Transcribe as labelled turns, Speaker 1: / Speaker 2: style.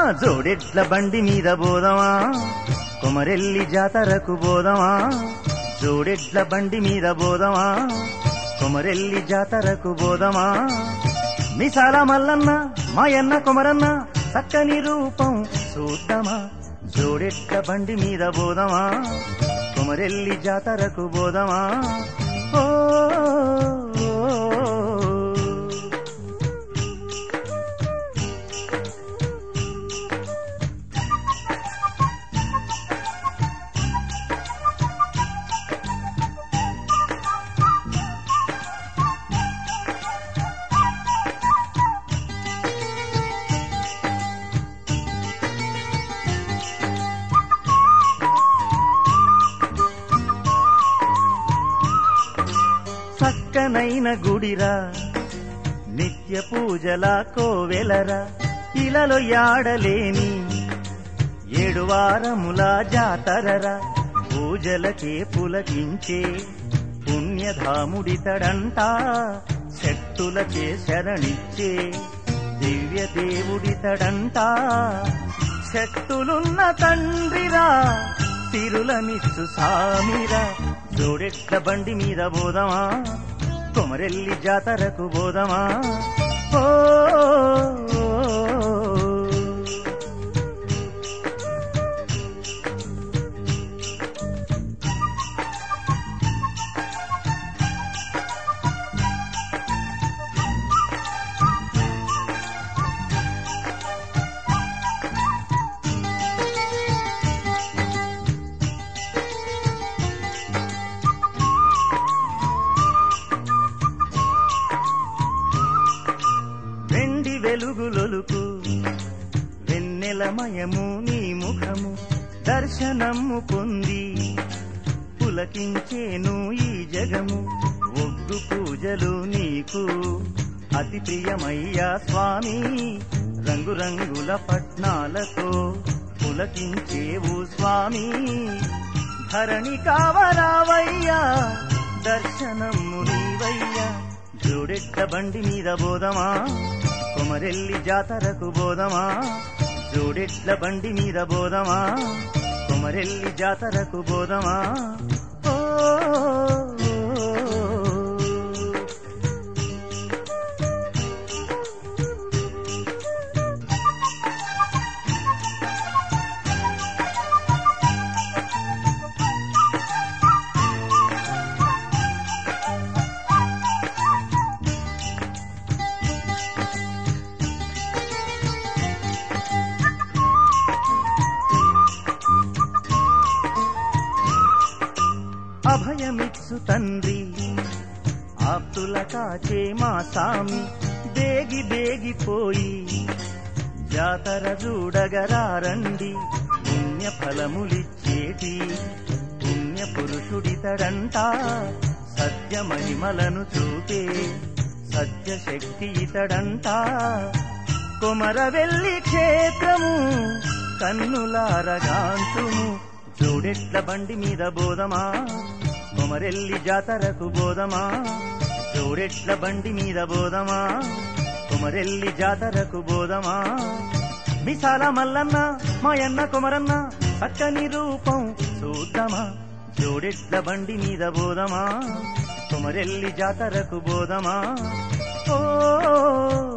Speaker 1: జోడెడ్ల బండి మీద బోదమా కొమరెల్లి జాతరకు బోదమా జోడెడ్ల బండి మీద బోదమా కొమరెల్లి జాతరకు బోదమా మిసాల మల్లన్న మాయన్న కొమరన్న చక్కని రూపం చూద్దామా జోడెడ్ల బండి మీద బోదమా కొమరెల్లి జాతరకు బోదమా ఓ ఓ, ఓ. చక్కనైన గుడిరా నిత్య పూజల కోవెలరా ఇలలో యాడలేని ఏడు వారముల జాతరరా పూజలకే పులకించే పుణ్యధాముడితడంట శక్తులకే శరణిచ్చే దివ్య దేవుడితడంట శక్తులున్న తండ్రిరా తిరులనిచ్చు సామిరా జోడెట్ల బండి మీద బోదమా కొమరెల్లి జాతరకు బోదమా ఓ, ఓ, ఓ. వెండి వెలుగులొలుకు వెన్నెలమయము నీ ముఖము దర్శనము పొంది పులకించేను ఈ జగము ఒగ్గు పూజలు నీకు అతి ప్రియమయ్యా స్వామి రంగురంగుల పట్నాలతో పులకించేవు స్వామి ధరణి కావరావయ్యా దర్శనము నీవయ్యా జోడెట్ల బండి మీద బోదమా కొమరెల్లి జాతరకు బోదమా జోడెట్ల బండి మీద బోదమా కొమరెల్లి జాతరకు బోదమా ఓ, ఓ, ఓ. అభయమిచ్చు తండ్రి ఆప్తుల కాచే మా సామి బేగి బేగిపోయి జాతర చూడగరారండి పుణ్య ఫలములిచ్చేటి పుణ్య పురుషుడితడంట సత్య మహిమలను చూపే సత్య శక్తి ఇతడంట కొమరవెల్లి క్షేత్రము కన్నులారగాంతుము జోడెట్ల బండి మీద బోధమా కొమరెల్లి జాతరకు బోధమా జోడెట్ల బండి మీద బోధమా కొమరెల్లి జాతరకు బోధమా మిసాల మల్లన్న మాయన్న కొమరన్న చక్కని రూపం చూద్దామా జోడెట్ల బండి మీద బోధమా కొమరెల్లి జాతరకు బోధమా ఓ